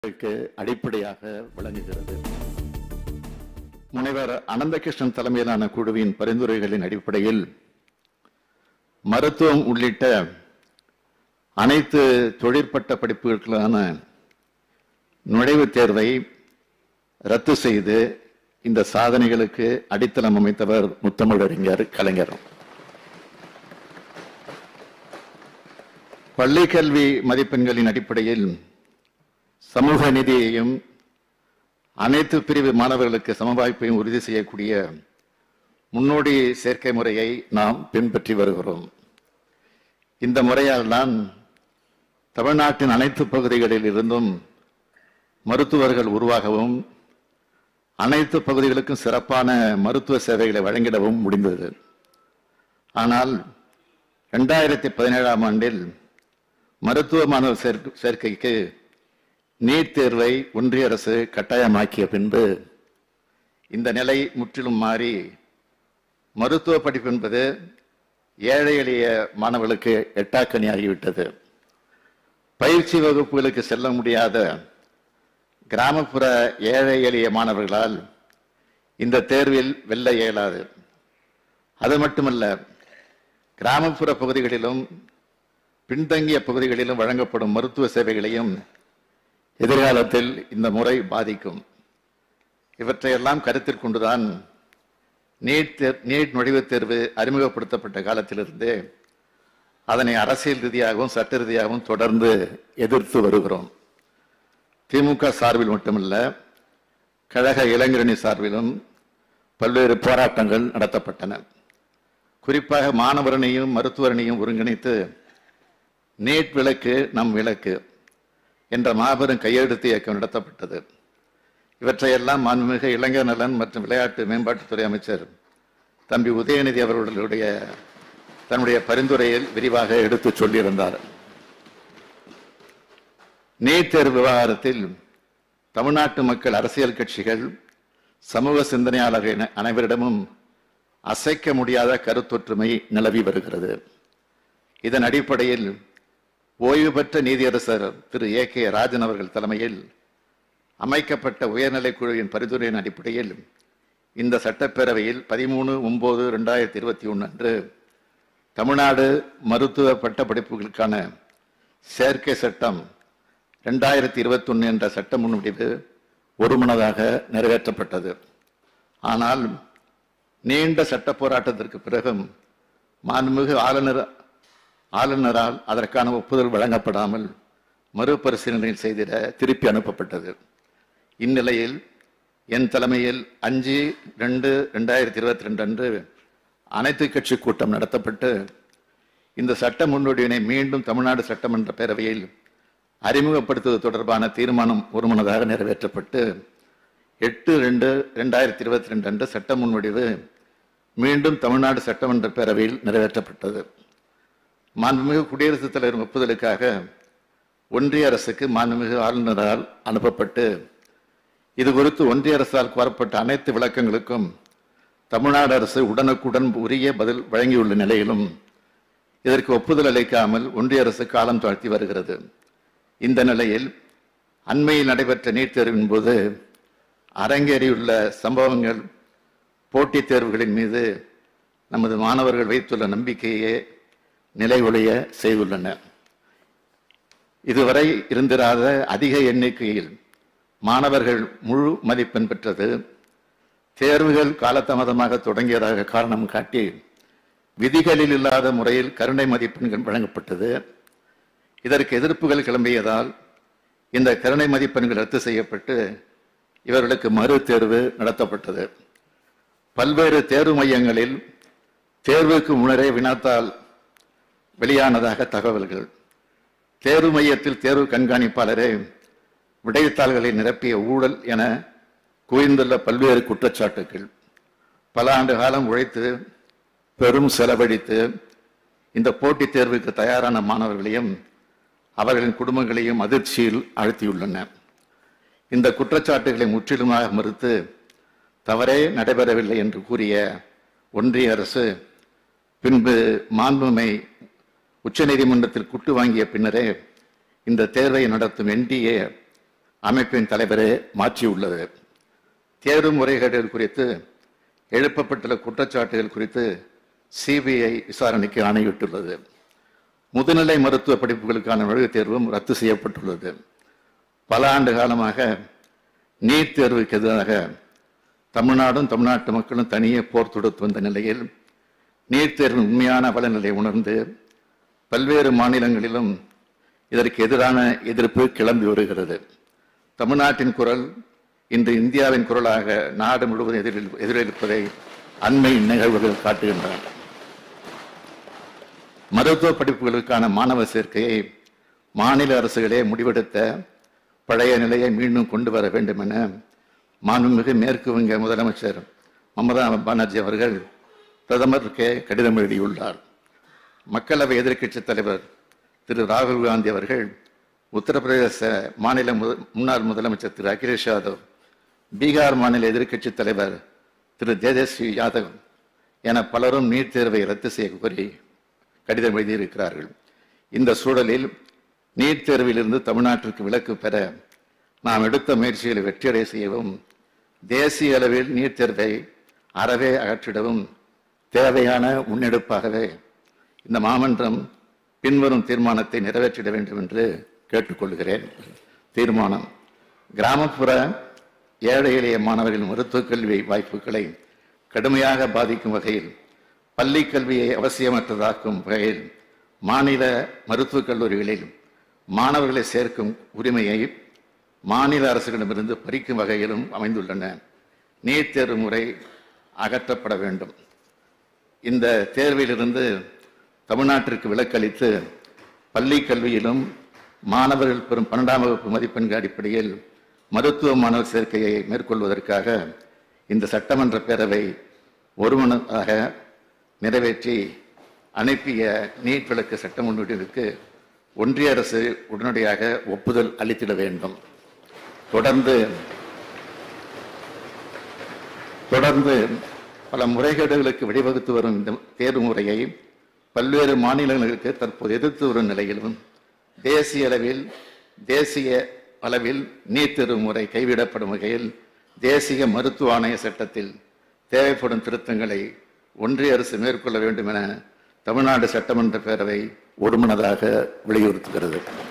க்கு அடிப்படையாக விளங்குகிறது முனைவர் அனந்தகிருஷ்ணன் தலைமையிலான குழுவின் பரிந்துரைகளின் அடிப்படையில் மருத்துவம் உள்ளிட்ட அனைத்து தொழிற்பட்ட படிப்புகளுக்கான நுழைவுத் தேர்வை ரத்து செய்து இந்த சாதனைகளுக்கு அடித்தளம் அமைத்தவர் முத்தமிழறிஞர் கலைஞர் பள்ளி கல்வி மதிப்பெண்களின் அடிப்படையில் சமூக நீதியையும் அனைத்து பிரிவு மாணவர்களுக்கு சமவாய்ப்பையும் உறுதி செய்யக்கூடிய முன்னோடி சேர்க்கை முறையை நாம் பின்பற்றி வருகிறோம் இந்த முறையால் தான் தமிழ்நாட்டின் அனைத்து பகுதிகளில் இருந்தும் மருத்துவர்கள் உருவாகவும் அனைத்து பகுதிகளுக்கும் சிறப்பான மருத்துவ சேவைகளை வழங்கிடவும் முடிந்தது ஆனால் ரெண்டாயிரத்தி பதினேழாம் ஆண்டில் மருத்துவ மாணவர் சேர்க்கை- சேர்க்கைக்கு நீட் தேர்வை ஒன்றிய அரசு கட்டாயமாக்கிய பின்பு இந்த நிலை முற்றிலும் மாறி மருத்துவ படிப்பு என்பது ஏழை எளிய மாணவர்களுக்கு எட்டாக்கனியாகிவிட்டது பயிற்சி வகுப்புகளுக்கு செல்ல முடியாத கிராமப்புற ஏழை எளிய மாணவர்களால் இந்த தேர்வில் வெல்ல இயலாது அது மட்டுமல்ல கிராமப்புற பகுதிகளிலும் பின்தங்கிய பகுதிகளிலும் வழங்கப்படும் மருத்துவ சேவைகளையும் எதிர்காலத்தில் இந்த முறை பாதிக்கும் இவற்றையெல்லாம் கருத்தில் கொண்டுதான் நீட் தேர் நீட் நுழைவுத் தேர்வு அறிமுகப்படுத்தப்பட்ட காலத்திலிருந்தே அதனை அரசியல் ரீதியாகவும் சட்ட ரீதியாகவும் தொடர்ந்து எதிர்த்து வருகிறோம் திமுக சார்பில் மட்டுமல்ல கழக இளைஞரணி சார்பிலும் பல்வேறு போராட்டங்கள் நடத்தப்பட்டன குறிப்பாக மாணவரனையும் மருத்துவரனையும் ஒருங்கிணைத்து நீட் விளக்கு நம் விளக்கு என்ற மாபெரும் கையெழுத்து இயக்கம் நடத்தப்பட்டது இவற்றையெல்லாம் மாண்புமிகு இளைஞர் நலன் மற்றும் விளையாட்டு மேம்பாட்டுத்துறை அமைச்சர் தம்பி உதயநிதி அவர்களுடைய தன்னுடைய பரிந்துரையில் விரிவாக எடுத்துச் சொல்லியிருந்தார் நீட் தேர்வு விவகாரத்தில் தமிழ்நாட்டு மக்கள் அரசியல் கட்சிகள் சமூக சிந்தனையாளர்கள் என அனைவரிடமும் அசைக்க முடியாத கருத்தொற்றுமை நிலவி வருகிறது இதன் அடிப்படையில் ஓய்வு பெற்ற நீதியரசர் திரு ஏ கே ராஜன் அவர்கள் தலைமையில் அமைக்கப்பட்ட உயர்நிலைக் குழுவின் பரிந்துரையின் அடிப்படையில் இந்த சட்டப்பேரவையில் பதிமூணு ஒன்பது ரெண்டாயிரத்தி இருபத்தி ஒன்று அன்று தமிழ்நாடு மருத்துவ பட்ட படிப்புகளுக்கான சேர்க்கை சட்டம் ரெண்டாயிரத்தி இருபத்தொன்னு என்ற சட்ட முன்வடிவு ஒருமனதாக நிறைவேற்றப்பட்டது ஆனால் நீண்ட சட்ட போராட்டத்திற்கு பிறகும் மாண்புமிகு ஆளுநர் ஆளுநரால் அதற்கான ஒப்புதல் வழங்கப்படாமல் மறுபரிசீலனை செய்திட திருப்பி அனுப்பப்பட்டது இந்நிலையில் என் தலைமையில் அஞ்சு ரெண்டு ரெண்டாயிரத்தி இருபத்தி ரெண்டு அன்று அனைத்து கட்சி கூட்டம் நடத்தப்பட்டு இந்த சட்ட முன்வடிவினை மீண்டும் தமிழ்நாடு சட்டமன்ற பேரவையில் அறிமுகப்படுத்துவது தொடர்பான தீர்மானம் ஒருமனதாக நிறைவேற்றப்பட்டு எட்டு ரெண்டு ரெண்டாயிரத்தி இருபத்தி ரெண்டு அன்று சட்ட முன்வடிவு மீண்டும் தமிழ்நாடு சட்டமன்ற பேரவையில் நிறைவேற்றப்பட்டது மாண்புமிகு குடியரசுத் தலைவர் ஒப்புதலுக்காக ஒன்றிய அரசுக்கு மாண்புமிகு ஆளுநரால் அனுப்பப்பட்டு இது குறித்து ஒன்றிய அரசால் கோரப்பட்ட அனைத்து விளக்கங்களுக்கும் தமிழ்நாடு அரசு உடனுக்குடன் உரிய பதில் வழங்கியுள்ள நிலையிலும் இதற்கு ஒப்புதல் அளிக்காமல் ஒன்றிய அரசு காலம் தாழ்த்தி வருகிறது இந்த நிலையில் அண்மையில் நடைபெற்ற நீட் தேர்வின் போது அரங்கேறியுள்ள சம்பவங்கள் போட்டித் தேர்வுகளின் மீது நமது மாணவர்கள் வைத்துள்ள நம்பிக்கையே நிலைகுலைய செய்துள்ளன இதுவரை இருந்திராத அதிக எண்ணிக்கையில் மாணவர்கள் முழு மதிப்பெண் பெற்றது தேர்வுகள் காலதாமதமாக தொடங்கியதாக காரணம் காட்டி விதிகளில் இல்லாத முறையில் கருணை மதிப்பெண்கள் வழங்கப்பட்டது இதற்கு எதிர்ப்புகள் கிளம்பியதால் இந்த கருணை மதிப்பெண்கள் ரத்து செய்யப்பட்டு இவர்களுக்கு மறு தேர்வு நடத்தப்பட்டது பல்வேறு தேர்வு மையங்களில் தேர்வுக்கு முன்னரே வினாத்தால் வெளியானதாக தகவல்கள் தேர்வு மையத்தில் தேர்வு கண்காணிப்பாளரே விடைத்தாள்களை நிரப்பிய ஊழல் என குவிந்துள்ள பல்வேறு குற்றச்சாட்டுகள் பல ஆண்டு காலம் உழைத்து பெரும் செலவழித்து இந்த போட்டித் தேர்வுக்கு தயாரான மாணவர்களையும் அவர்களின் குடும்பங்களையும் அதிர்ச்சியில் ஆழ்த்தியுள்ளன இந்த குற்றச்சாட்டுகளை முற்றிலுமாக மறுத்து தவறே நடைபெறவில்லை என்று கூறிய ஒன்றிய அரசு பின்பு மாண்புமை உச்சநீதிமன்றத்தில் குட்டு வாங்கிய பின்னரே இந்த தேர்வை நடத்தும் என்டிஏ அமைப்பின் தலைவரே மாற்றியுள்ளது தேர்வு முறைகேடுகள் குறித்து எழுப்பப்பட்டுள்ள குற்றச்சாட்டுகள் குறித்து சிபிஐ விசாரணைக்கு ஆணையிட்டுள்ளது முதுநிலை மருத்துவ படிப்புகளுக்கான நுழைவுத் தேர்வும் ரத்து செய்யப்பட்டுள்ளது பல ஆண்டு காலமாக நீட் தேர்வுக்கு எதிராக தமிழ்நாடும் தமிழ்நாட்டு மக்களும் தனியே போர் தொடுத்து வந்த நிலையில் நீட் தேர்வின் உண்மையான பலநிலை உணர்ந்து பல்வேறு மாநிலங்களிலும் இதற்கு எதிரான எதிர்ப்பு கிளம்பி வருகிறது தமிழ்நாட்டின் குரல் இன்று இந்தியாவின் குரலாக நாடு முழுவதும் எதிரில் எதிரொலிப்பதை அண்மை நிகழ்வுகள் காட்டுகின்றன மருத்துவ படிப்புகளுக்கான மாணவ சேர்க்கையை மாநில அரசுகளே முடிவெடுத்த பழைய நிலையை மீண்டும் கொண்டு வர வேண்டும் என மாண்புமிகு மேற்கு வங்க முதலமைச்சர் மமதா பானர்ஜி அவர்கள் பிரதமருக்கு கடிதம் எழுதியுள்ளார் மக்களவை எதிர்க்கட்சித் தலைவர் திரு ராகுல் காந்தி அவர்கள் உத்தரப்பிரதேச மாநில முத- முன்னாள் முதலமைச்சர் திரு அகிலேஷ் யாதவ் பீகார் மாநில எதிர்க்கட்சித் தலைவர் திரு தேஜஸ்வி யாதவ் என பலரும் நீட் தேர்வை ரத்து செய்ய கோரி கடிதம் எழுதியிருக்கிறார்கள் இந்த சூழலில் நீட் தேர்விலிருந்து தமிழ்நாட்டிற்கு விலக்கு பெற நாம் எடுத்த முயற்சிகளை வெற்றியடை செய்யவும் தேசிய அளவில் நீட் தேர்வை அறவே அகற்றிடவும் தேவையான முன்னெடுப்பாகவே இந்த மாமன்றம் பின்வரும் தீர்மானத்தை நிறைவேற்றிட வேண்டும் என்று கேட்டுக்கொள்கிறேன் தீர்மானம் கிராமப்புற ஏழை எளிய மாணவர்களின் மருத்துவக் கல்வி வாய்ப்புகளை கடுமையாக பாதிக்கும் வகையில் பள்ளி கல்வியை அவசியமற்றதாக்கும் வகையில் மாநில மருத்துவக் கல்லூரிகளில் மாணவர்களை சேர்க்கும் உரிமையை மாநில அரசுகளிடமிருந்து பறிக்கும் வகையிலும் அமைந்துள்ளன நீட் தேர்வு முறை அகற்றப்பட வேண்டும் இந்த தேர்விலிருந்து தமிழ்நாட்டிற்கு விலக்களித்து பள்ளி கல்வியிலும் மாணவர்கள் பெறும் பன்னெண்டாம் வகுப்பு மதிப்பெண்கள் அடிப்படையில் மருத்துவ மாணவர் சேர்க்கையை மேற்கொள்வதற்காக இந்த சட்டமன்ற பேரவை ஒருமனதாக நிறைவேற்றி அனுப்பிய நீட் விளக்கு சட்ட முன்வடிவுக்கு ஒன்றிய அரசு உடனடியாக ஒப்புதல் அளித்திட வேண்டும் தொடர்ந்து தொடர்ந்து பல முறைகேடுகளுக்கு வழிவகுத்து வரும் இந்த தேர்வு முறையை பல்வேறு மாநிலங்களுக்கு தற்போது எதிர்த்து வரும் நிலையிலும் தேசிய அளவில் தேசிய அளவில் நீட் தேர்வு முறை கைவிடப்படும் வகையில் தேசிய மருத்துவ ஆணைய சட்டத்தில் தேவைப்படும் திருத்தங்களை ஒன்றிய அரசு மேற்கொள்ள வேண்டும் என தமிழ்நாடு சட்டமன்ற பேரவை ஒருமனதாக வலியுறுத்துகிறது